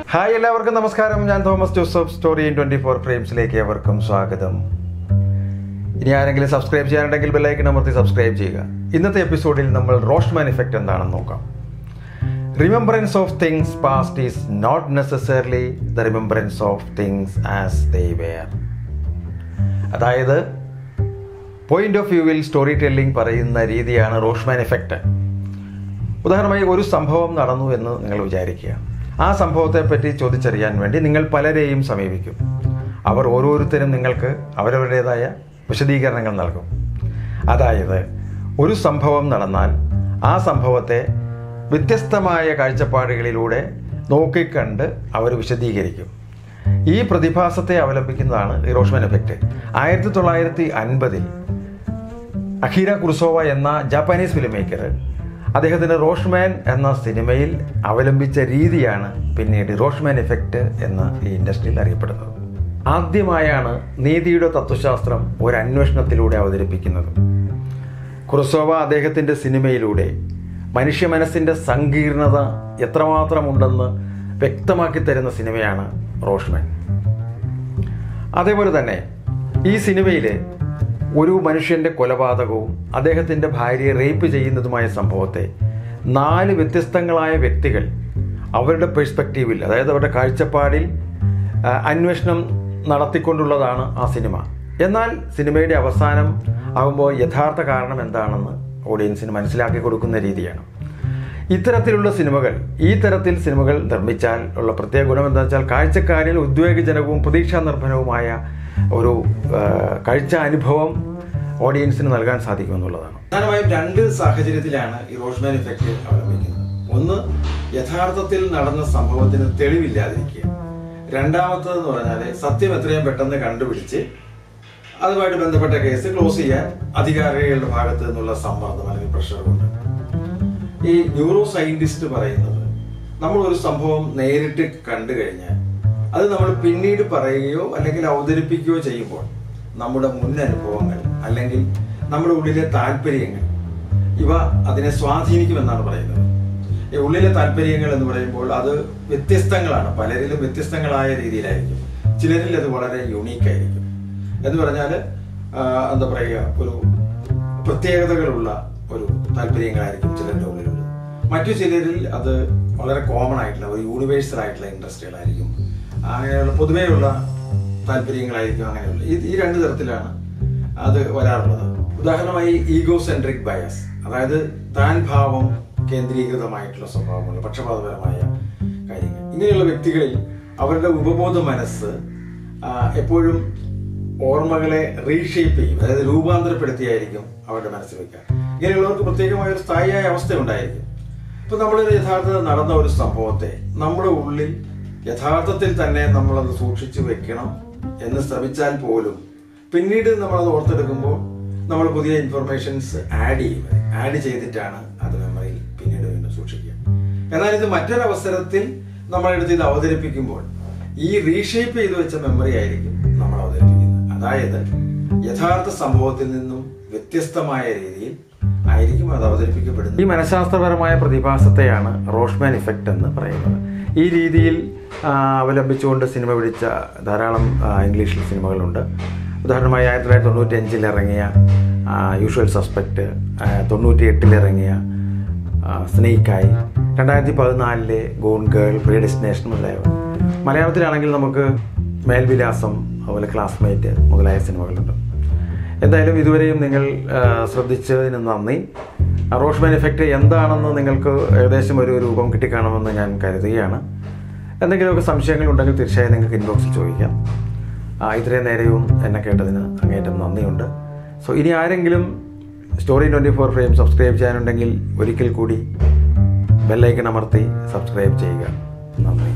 hi എല്ലാവർക്കും നമസ്കാരം ഞാൻ Thomas Joseph story in twenty four ഫ്രെയിംസിലേക്ക് ഏവർക്കും സ്വാഗതം ഇനി ആരെങ്കിലും സബ്സ്ക്രൈബ് ചെയ്യാനുണ്ടെങ്കിൽ ബെല്ലൈക്കൺ അമർത്തി സബ്സ്ക്രൈബ് ചെയ്യുക ഇന്നത്തെ എപ്പിസോഡിൽ നമ്മൾ റോഷ്മാൻ ഇഫക്റ്റ് എന്താണെന്ന് നോക്കാം remembrance of things past is not necessarily the remembrance of things as they were അതായത് പോയിന്റ് ഓഫ് വ്യൂവിൽ സ്റ്റോറി ടെല്ലിംഗ് പറയുന്ന രീതിയാണ് റോഷ്മാൻ എഫക്റ്റ് ഉദാഹരണമായി ഒരു സംഭവം നടന്നു എന്ന് നിങ്ങൾ വിചാരിക്കുക ആ സംഭവത്തെപ്പറ്റി ചോദിച്ചറിയാൻ വേണ്ടി നിങ്ങൾ പലരെയും സമീപിക്കും അവർ ഓരോരുത്തരും നിങ്ങൾക്ക് അവരവരുടേതായ വിശദീകരണങ്ങൾ നൽകും അതായത് ഒരു സംഭവം നടന്നാൽ ആ സംഭവത്തെ വ്യത്യസ്തമായ കാഴ്ചപ്പാടുകളിലൂടെ നോക്കിക്കണ്ട് അവർ വിശദീകരിക്കും ഈ പ്രതിഭാസത്തെ അവലംബിക്കുന്നതാണ് ഇറോഷ്മൻ എഫക്റ്റ് ആയിരത്തി തൊള്ളായിരത്തി അൻപതിൽ അഖീര കുർസോവ എന്ന ജാപ്പാനീസ് ഫിലിം മേക്കർ അദ്ദേഹത്തിന് റോഷ്മാൻ എന്ന സിനിമയിൽ അവലംബിച്ച രീതിയാണ് പിന്നീട് റോഷ്മാൻ എഫക്റ്റ് എന്ന ഈ ഇൻഡസ്ട്രിയിൽ അറിയപ്പെടുന്നത് ആദ്യമായാണ് നീതിയുടെ തത്വശാസ്ത്രം ഒരു അന്വേഷണത്തിലൂടെ അവതരിപ്പിക്കുന്നത് കുർസോവ അദ്ദേഹത്തിൻ്റെ സിനിമയിലൂടെ മനുഷ്യ മനസ്സിൻ്റെ സങ്കീർണത എത്രമാത്രമുണ്ടെന്ന് വ്യക്തമാക്കി തരുന്ന സിനിമയാണ് റോഷ്മാൻ അതേപോലെ തന്നെ ഈ സിനിമയിൽ ഒരു മനുഷ്യൻ്റെ കൊലപാതകവും അദ്ദേഹത്തിൻ്റെ ഭാര്യയെ റേപ്പ് ചെയ്യുന്നതുമായ സംഭവത്തെ നാല് വ്യത്യസ്തങ്ങളായ വ്യക്തികൾ അവരുടെ പെർസ്പെക്റ്റീവിൽ അതായത് അവരുടെ കാഴ്ചപ്പാടിൽ ആ, അന്വേഷണം നടത്തിക്കൊണ്ടുള്ളതാണ് ആ സിനിമ എന്നാൽ സിനിമയുടെ അവസാനം ആകുമ്പോൾ യഥാർത്ഥ കാരണം എന്താണെന്ന് ഓഡിയൻസിന് മനസ്സിലാക്കി കൊടുക്കുന്ന രീതിയാണ് ഇത്തരത്തിലുള്ള സിനിമകൾ ഈ തരത്തിൽ സിനിമകൾ നിർമ്മിച്ചാൽ ഉള്ള പ്രത്യേക ഗുണം എന്താ വെച്ചാൽ കാഴ്ചക്കാരിൽ ഉദ്വേഗജനകവും പ്രതീക്ഷാ നിർഭരവുമായ ഒരു ആ, കാഴ്ച അനുഭവം ഓഡിയൻസിന് നൽകാൻ സാധിക്കുമെന്നുള്ളതാണ് പ്രധാനമായും രണ്ട് സാഹചര്യത്തിലാണ് ഈ റോഷ്മാൻ ഇഫക്റ്റ് അവലംബിക്കുന്നത് ഒന്ന് യഥാർത്ഥത്തിൽ നടന്ന സംഭവത്തിന് തെളിവില്ലാതിരിക്കുക രണ്ടാമത്തതെന്ന് പറഞ്ഞാൽ സത്യം എത്രയും പെട്ടെന്ന് കണ്ടുപിടിച്ച് അതുമായിട്ട് ബന്ധപ്പെട്ട കേസ് ക്ലോസ് ചെയ്യാൻ അധികാരികളുടെ ഭാഗത്ത് നിന്നുള്ള സമ്മർദ്ദം അല്ലെങ്കിൽ പ്രഷർ കൊണ്ട് ഈ ന്യൂറോ സയന്റിസ്റ്റ് പറയുന്നത് നമ്മൾ ഒരു സംഭവം നേരിട്ട് കണ്ടു കഴിഞ്ഞാൽ അത് നമ്മൾ പിന്നീട് പറയുകയോ അല്ലെങ്കിൽ അവതരിപ്പിക്കുകയോ ചെയ്യുമ്പോൾ നമ്മുടെ മുൻ അനുഭവങ്ങൾ അല്ലെങ്കിൽ നമ്മുടെ ഉള്ളിലെ താല്പര്യങ്ങൾ ഇവ അതിനെ സ്വാധീനിക്കുമെന്നാണ് പറയുന്നത് ഈ ഉള്ളിലെ താല്പര്യങ്ങൾ എന്ന് പറയുമ്പോൾ അത് വ്യത്യസ്തങ്ങളാണ് പലരിലും വ്യത്യസ്തങ്ങളായ രീതിയിലായിരിക്കും ചിലരിൽ അത് വളരെ യുണീക്ക് ആയിരിക്കും എന്ന് പറഞ്ഞാൽ എന്താ പറയുക ഒരു പ്രത്യേകതകളുള്ള ഒരു താല്പര്യങ്ങളായിരിക്കും ചിലരുടെ ഉള്ളിലുള്ളത് മറ്റു ചിലരിൽ അത് വളരെ കോമൺ ആയിട്ടുള്ള ഒരു യൂണിവേഴ്സൽ ആയിട്ടുള്ള ഇൻട്രസ്റ്റുകളായിരിക്കും അങ്ങനെയുള്ള പൊതുവെയുള്ള താല്പര്യങ്ങളായിരിക്കും അങ്ങനെയുള്ള ഈ ഈ രണ്ട് തരത്തിലാണ് അത് വരാറുള്ളത് ഉദാഹരണമായി ഈഗോ സെൻട്രിക് ബയസ് അതായത് താൻ ഭാവം കേന്ദ്രീകൃതമായിട്ടുള്ള സ്വഭാവമുള്ള പക്ഷപാതപരമായ കാര്യങ്ങൾ ഇങ്ങനെയുള്ള വ്യക്തികളിൽ അവരുടെ ഉപബോധ മനസ്സ് ആ, എപ്പോഴും ഓർമ്മകളെ റീഷേപ്പ് ചെയ്യും അതായത് രൂപാന്തരപ്പെടുത്തിയായിരിക്കും അവരുടെ മനസ്സിൽ വെക്കുക ഇങ്ങനെയുള്ളവർക്ക് പ്രത്യേകമായ ഒരു സ്ഥായിയായ അവസ്ഥ ഉണ്ടായിരിക്കും ഇപ്പൊ നമ്മൾ യഥാർത്ഥത്തിൽ നടന്ന ഒരു സംഭവത്തെ നമ്മുടെ ഉള്ളിൽ യഥാർത്ഥത്തിൽ തന്നെ നമ്മളത് സൂക്ഷിച്ചു വെക്കണം എന്ന് ശ്രമിച്ചാൽ പോലും പിന്നീട് നമ്മൾ അത് ഓർത്തെടുക്കുമ്പോൾ നമ്മൾ പുതിയ ഇൻഫർമേഷൻസ് ആഡ് ചെയ്യും ആഡ് ചെയ്തിട്ടാണ് അത് മെമ്മറിയിൽ പിന്നീട് വീണ്ടും സൂക്ഷിക്കുക എന്നാൽ ഇത് മറ്റൊരവസരത്തിൽ നമ്മളെടുത്ത് ഇത് അവതരിപ്പിക്കുമ്പോൾ ഈ റീഷേപ്പ് ചെയ്ത് വെച്ച മെമ്മറി ആയിരിക്കും നമ്മൾ അവതരിപ്പിക്കുന്നത് അതായത് യഥാർത്ഥ സംഭവത്തിൽ നിന്നും വ്യത്യസ്തമായ രീതിയിൽ ആയിരിക്കും അത് അവതരിപ്പിക്കപ്പെടുന്നത് ഈ മനഃശാസ്ത്രപരമായ പ്രതിഭാസത്തെയാണ് റോഷ്മാൻ ഇഫക്റ്റ് എന്ന് പറയുന്നത് ഈ രീതിയിൽ ആ, അവലംബിച്ചുകൊണ്ട് സിനിമ പിടിച്ച ധാരാളം ആ, ഇംഗ്ലീഷിൽ സിനിമകളുണ്ട് ഉദാഹരണമായി ആയിരത്തി തൊള്ളായിരത്തി തൊണ്ണൂറ്റി അഞ്ചിൽ ഇറങ്ങിയ യൂഷ്വൽ സസ്പെക്ട് തൊണ്ണൂറ്റി എട്ടിൽ ഇറങ്ങിയ സ്നേക്കായി രണ്ടായിരത്തി പതിനാലിലെ ഗോൺ ഗേൾ പ്രീ ഡെസ്റ്റിനേഷൻ മുതലായവ മലയാളത്തിലാണെങ്കിൽ നമുക്ക് മേൽവിലാസം അതുപോലെ ക്ലാസ്മേറ്റ് മുതലായ സിനിമകളുണ്ട് എന്തായാലും ഇതുവരെയും നിങ്ങൾ ആ, ശ്രദ്ധിച്ചതിന് നന്ദി ആ റോഷ്മാൻ എഫക്റ്റ് എന്താണെന്ന് നിങ്ങൾക്ക് ഏകദേശം ഒരു രൂപം കിട്ടിക്കാണുമെന്ന് ഞാൻ കരുതുകയാണ് എന്തെങ്കിലുമൊക്കെ സംശയങ്ങൾ ഉണ്ടെങ്കിൽ തീർച്ചയായും നിങ്ങൾക്ക് ഇൻബോക്സിൽ ചോദിക്കാം ആ, ഇത്രയും നേരവും എന്നെ കേട്ടതിന് അങ്ങേറ്റം നന്ദിയുണ്ട് സോ ഇനി ആരെങ്കിലും story twenty four frame subscribe ചെയ്യാനുണ്ടെങ്കിൽ ഒരിക്കൽ കൂടി ബെല്ലൈക്കൺ അമർത്തി സബ്സ്ക്രൈബ് ചെയ്യുക നന്ദി